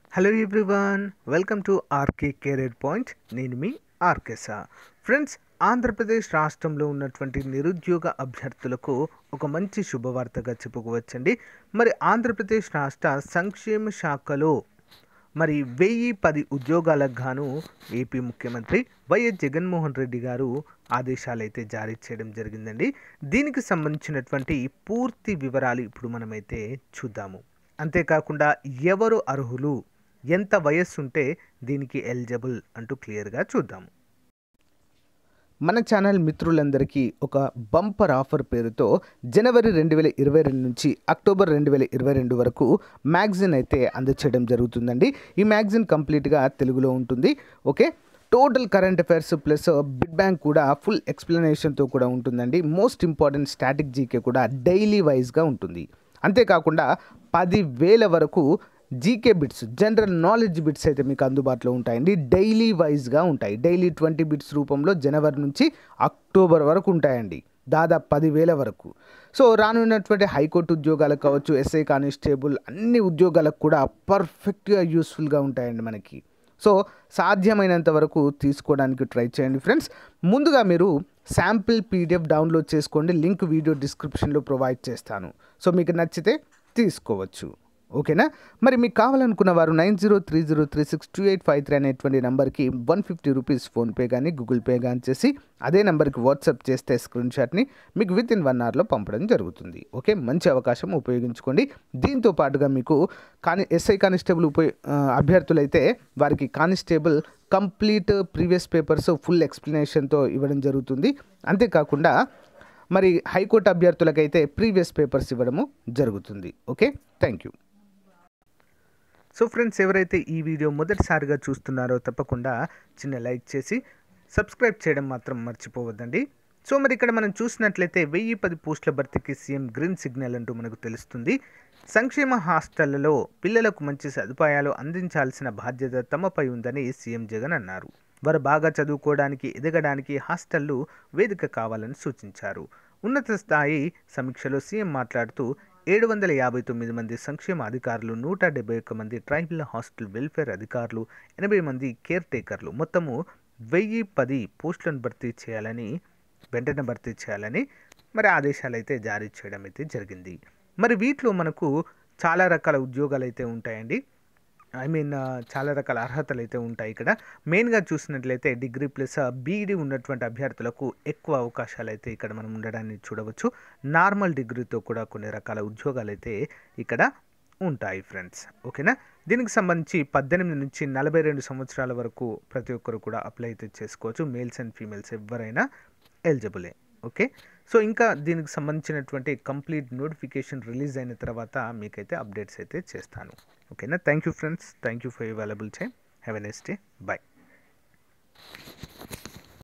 hello everyone welcome to RK career point నేను మీ ఆర్కేసా friends Andhra Pradesh రాష్ట్రంలో ఉన్నటువంటి నిరుద్యోగ అభ్యర్థులకు ఒక మంచి శుభవార్తగా చెప్పుకోవచ్చండి మరి ఆంధ్రప్రదేశ్ రాష్ట్ర సంక్షేమ శాఖలో మరి వెయ్యి పది ఉద్యోగాలకు గాను ఏపీ ముఖ్యమంత్రి వైఎస్ జగన్మోహన్ రెడ్డి గారు ఆదేశాలు అయితే జారీ చేయడం జరిగిందండి దీనికి సంబంధించినటువంటి పూర్తి వివరాలు ఇప్పుడు మనమైతే చూద్దాము అంతేకాకుండా ఎవరు అర్హులు ఎంత వయస్సు ఉంటే దీనికి ఎలిజిబుల్ అంటూ క్లియర్గా చూద్దాము మన ఛానల్ మిత్రులందరికీ ఒక బంపర్ ఆఫర్ పేరుతో జనవరి రెండు వేల ఇరవై రెండు నుంచి అక్టోబర్ రెండు వేల ఇరవై రెండు వరకు మ్యాగజిన్ అయితే అందచేయడం జరుగుతుందండి ఈ మ్యాగజిన్ కంప్లీట్గా తెలుగులో ఉంటుంది okay total current affairs plus bit bank కూడా ఫుల్ ఎక్స్ప్లెనేషన్తో కూడా ఉంటుందండి మోస్ట్ ఇంపార్టెంట్ స్టాటిక్ జీకే కూడా డైలీ వైజ్గా ఉంటుంది అంతేకాకుండా పదివేల వరకు GK bits general knowledge bits అయితే మీకు అందుబాటులో ఉంటాయండి డైలీ వైజ్గా ఉంటాయి డైలీ ట్వంటీ బిట్స్ రూపంలో జనవరి నుంచి అక్టోబర్ వరకు ఉంటాయండి దాదాపు పదివేల వరకు సో రానున్నటువంటి హైకోర్టు ఉద్యోగాలకు కావచ్చు ఎస్ఐ కానిస్టేబుల్ అన్ని ఉద్యోగాలకు కూడా పర్ఫెక్ట్గా యూస్ఫుల్గా ఉంటాయండి మనకి సో సాధ్యమైనంత వరకు తీసుకోవడానికి ట్రై చేయండి ఫ్రెండ్స్ ముందుగా మీరు శాంపిల్ పీడిఎఫ్ డౌన్లోడ్ చేసుకోండి లింక్ వీడియో డిస్క్రిప్షన్లో ప్రొవైడ్ చేస్తాను సో మీకు నచ్చితే తీసుకోవచ్చు ఓకేనా మరి మీకు కావాలనుకున్న వారు nine zero three zero three six two eight five three అనేటువంటి నెంబర్కి వన్ ఫిఫ్టీ రూపీస్ ఫోన్పే కానీ గూగుల్ పే కానీ చేసి అదే నెంబర్కి వాట్సాప్ చేస్తే స్క్రీన్ షాట్ని మీకు విత్ ఇన్ వన్ అవర్లో పంపడం జరుగుతుంది ఓకే మంచి అవకాశం ఉపయోగించుకోండి దీంతో పాటుగా మీకు కాని ఎస్ఐ కానిస్టేబుల్ ఉపయో అభ్యర్థులైతే వారికి constable complete previous papers full ఎక్స్ప్లెనేషన్తో ఇవ్వడం జరుగుతుంది అంతేకాకుండా మరి హైకోర్టు అభ్యర్థులకైతే ప్రీవియస్ పేపర్స్ ఇవ్వడము జరుగుతుంది okay thank you so friends ఎవరైతే ఈ వీడియో మొదటిసారిగా చూస్తున్నారో తప్పకుండా చిన్న లైక్ చేసి సబ్స్క్రైబ్ చేయడం మాత్రం మర్చిపోవద్దండి సో మరి ఇక్కడ మనం చూసినట్లయితే వెయ్యి పది పోస్టుల భర్తీకి సీఎం గ్రీన్ సిగ్నల్ అంటూ మనకు తెలుస్తుంది సంక్షేమ హాస్టళ్లలో పిల్లలకు మంచి సదుపాయాలు అందించాల్సిన బాధ్యత తమపై ఉందని సీఎం జగన్ అన్నారు వారు బాగా చదువుకోవడానికి ఎదగడానికి హాస్టళ్లు వేదిక కావాలని సూచించారు ఉన్నత స్థాయి సమీక్షలో సీఎం మాట్లాడుతూ ఏడు వందల యాభై తొమ్మిది మంది సంక్షేమ అధికారులు నూట డెబ్బై ఒక్క మంది ట్రైబల్ హాస్టల్ వెల్ఫేర్ అధికారులు ఎనభై మంది కేర్ టేకర్లు మొత్తము వెయ్యి పది పోస్టులను భర్తీ చేయాలని వెంటనే భర్తీ చేయాలని మరి ఆదేశాలు అయితే జారీ చేయడం అయితే జరిగింది మరి వీటిలో మనకు చాలా రకాల ఉద్యోగాలు అయితే ఉంటాయండి ఐ మీన్ చాలా రకాల అర్హతలు అయితే ఉంటాయి ఇక్కడ మెయిన్గా చూసినట్లయితే డిగ్రీ ప్లస్ బీఈడి ఉన్నటువంటి అభ్యర్థులకు ఎక్కువ అవకాశాలు అయితే ఇక్కడ మనం ఉండడాన్ని చూడవచ్చు నార్మల్ డిగ్రీతో కూడా కొన్ని రకాల ఉద్యోగాలు అయితే ఇక్కడ ఉంటాయి ఫ్రెండ్స్ ఓకేనా దీనికి సంబంధించి పద్దెనిమిది నుంచి నలభై రెండు సంవత్సరాల వరకు ప్రతి ఒక్కరు కూడా అప్లై అయితే చేసుకోవచ్చు మేల్స్ అండ్ ఫీమేల్స్ ఎవరైనా ఎలిజిబులే ఓకే సో ఇంకా దీనికి సంబంధించినటువంటి కంప్లీట్ నోటిఫికేషన్ రిలీజ్ అయిన తర్వాత మీకైతే అప్డేట్స్ అయితే చేస్తాను ఓకేనా thank you friends thank you for you available time have a next day bye